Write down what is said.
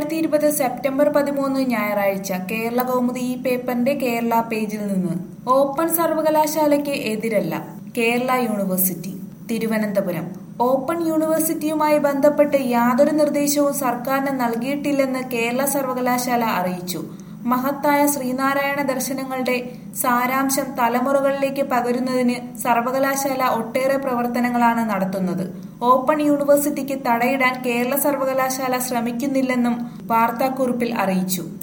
രണ്ടായിരത്തി ഇരുപത് സെപ്റ്റംബർ പതിമൂന്ന് ഞായറാഴ്ച കേരള കൗമുദി ഈ പേപ്പറിന്റെ കേരള പേജിൽ നിന്ന് ഓപ്പൺ സർവകലാശാലയ്ക്ക് എതിരല്ല കേരള യൂണിവേഴ്സിറ്റി തിരുവനന്തപുരം ഓപ്പൺ യൂണിവേഴ്സിറ്റിയുമായി ബന്ധപ്പെട്ട് യാതൊരു നിർദ്ദേശവും സർക്കാരിന് നൽകിയിട്ടില്ലെന്ന് കേരള സർവകലാശാല അറിയിച്ചു മഹത്തായ ശ്രീനാരായണ ദർശനങ്ങളുടെ സാരാംശം തലമുറകളിലേക്ക് പകരുന്നതിന് സർവകലാശാല ഒട്ടേറെ പ്രവർത്തനങ്ങളാണ് നടത്തുന്നത് ഓപ്പൺ യൂണിവേഴ്സിറ്റിക്ക് തടയിടാൻ കേരള സർവകലാശാല ശ്രമിക്കുന്നില്ലെന്നും വാർത്താക്കുറിപ്പിൽ അറിയിച്ചു